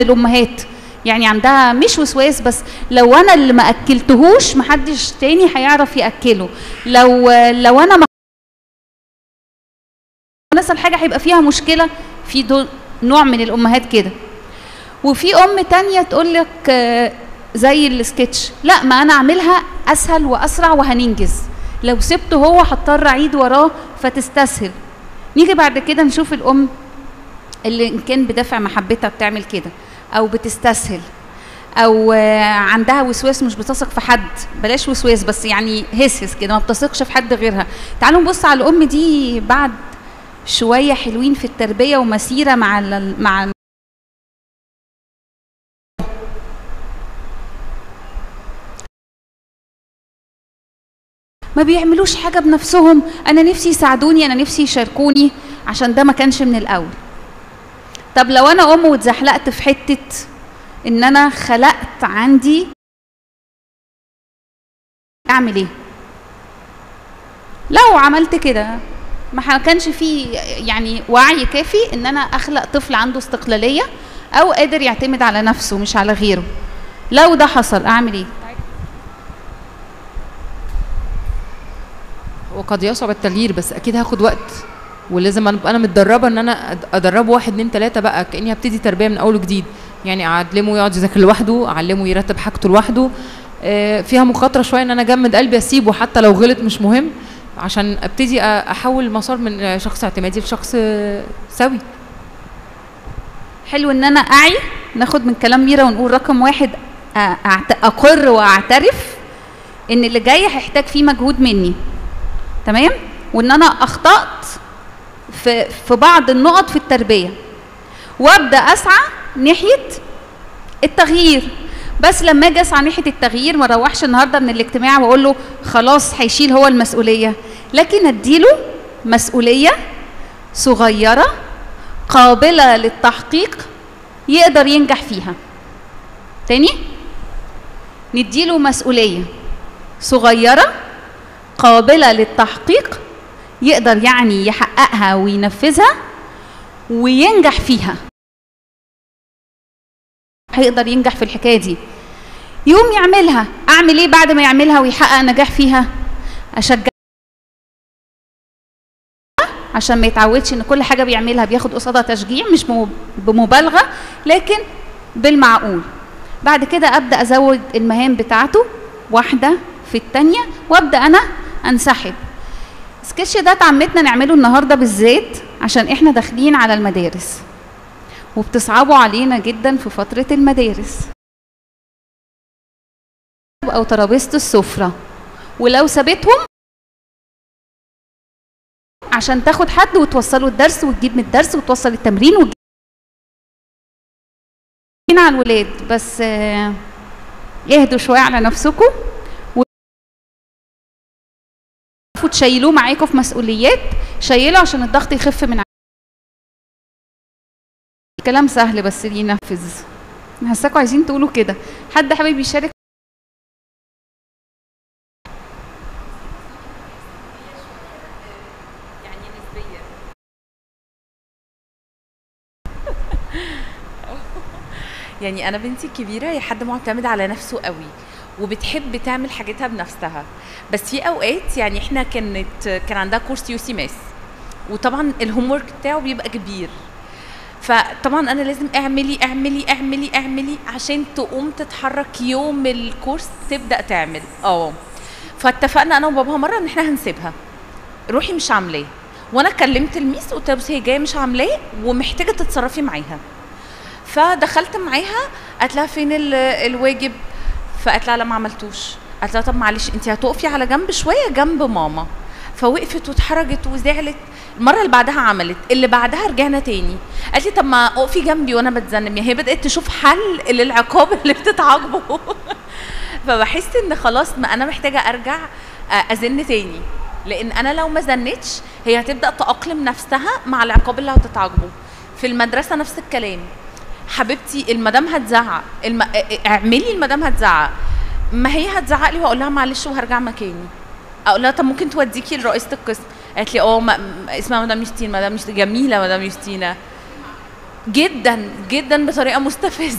الامهات يعني عندها مش وسواس بس لو انا اللي ما اكلتهوش محدش تاني هيعرف ياكله لو لو انا ما نسال حاجه هيبقى فيها مشكله في دول نوع من الامهات كده وفي ام تانية تقول لك آه، زي السكتش لا ما انا اعملها اسهل واسرع وهننجز لو سبته هو هضطر اعيد وراه فتستسهل نيجي بعد كده نشوف الام اللي ان كان بدافع محبتها بتعمل كده او بتستسهل او آه، عندها وسواس مش بتثق في حد بلاش وسواس بس يعني هسهس كده ما بتثقش في حد غيرها تعالوا نبص على الام دي بعد شويه حلوين في التربيه ومسيره مع ال- مع ما بيعملوش حاجه بنفسهم انا نفسي يساعدوني انا نفسي يشاركوني عشان ده ما كانش من الاول طب لو انا ام واتزحلقت في حته ان انا خلقت عندي اعمل ايه لو عملت كده ما كانش فيه يعني وعي كافي ان انا اخلق طفل عنده استقلاليه او قادر يعتمد على نفسه مش على غيره لو ده حصل اعمل ايه وقد يصعب التغيير بس اكيد هاخد وقت ولازم ابقى انا متدربه ان انا أد- ادربه واحد اتنين تلاته بقى كاني هبتدي تربيه من اول وجديد يعني اعلمه يقعد يذاكر لوحده اعلمه يرتب حاجته لوحده آه، فيها مخاطره شويه ان انا اجمد قلبي اسيبه حتى لو غلط مش مهم عشان ابتدي أ- احول المسار من آه، شخص اعتمادي لشخص آه، سوي حلو ان انا اعي ناخد من كلام ميرا ونقول رقم واحد أ- أعت- اقر واعترف ان اللي جاي هيحتاج فيه مجهود مني تمام وان انا اخطات في في بعض النقط في التربيه وابدا اسعى ناحيه التغيير بس لما اجي اسعى ناحيه التغيير ما اروحش النهارده من الاجتماع واقول له خلاص هيشيل هو المسؤوليه لكن اديله مسؤوليه صغيره قابله للتحقيق يقدر ينجح فيها تاني نديله مسؤوليه صغيره قابله للتحقيق يقدر يعني يحققها وينفذها وينجح فيها هيقدر ينجح في الحكايه دي يوم يعملها اعمل ايه بعد ما يعملها ويحقق نجاح فيها اشجع عشان ما يتعودش ان كل حاجه بيعملها بياخد قصادها تشجيع مش مو- بمبالغه لكن بالمعقول بعد كده ابدا ازود المهام بتاعته واحده في الثانيه وابدا انا انسحب سكتش ده اتعمدنا نعمله النهارده بالذات عشان احنا داخلين على المدارس وبتصعبوا علينا جدا في فتره المدارس او ترابيزه السفره ولو سابتهم عشان تاخد حد وتوصله الدرس وتجيب من الدرس وتوصل التمرين وتجيب على الولاد بس آه، اهدوا شويه على نفسكم و- وتشيلوه معاكم في مسؤوليات شيلوا عشان الضغط يخف من ع- الكلام سهل بس اللي ينفذ حاساكم عايزين تقولوا كده حد حابب يشارك يعني انا بنتي الكبيره هي حد معتمد على نفسه قوي وبتحب تعمل حاجتها بنفسها بس في اوقات يعني احنا كانت كان عندها كورس يو سي ماس وطبعا الهوم ورك بتاعه بيبقى كبير فطبعا انا لازم اعملي اعملي اعملي اعملي عشان تقوم تتحرك يوم الكورس تبدا تعمل اه فاتفقنا انا وباباها مره ان احنا هنسيبها روحي مش عاملاه وانا كلمت الميس قلت لها بصي هي جايه مش عاملاه ومحتاجه تتصرفي معاها فدخلت معاها قالت لها فين ال- الواجب فقالت لها لا ما عملتوش قالت لها طب معلش انت هتقفي على جنب شويه جنب ماما فوقفت واتحرجت وزعلت المره اللي بعدها عملت اللي بعدها رجعنا تاني قالت لي طب ما اقفي جنبي وانا بتذنب يعني هي بدات تشوف حل للعقاب اللي بتتعاقبه فبحس ان خلاص ما انا محتاجه ارجع آه، ازن تاني لان انا لو ما زنتش هي هتبدا تاقلم نفسها مع العقاب اللي هتتعاقبه في المدرسه نفس الكلام حبيبتي المدام هتزعق الم... اعملي المدام هتزعق ما هي هتزعق لي واقول لها معلش وهرجع مكاني اقول لها طب ممكن توديكي لرئيسه القسم قالت لي اه ما... م- اسمها مدام يوستين مدام يوستين جميله مدام يوستينا جدا جدا بطريقه مستفزه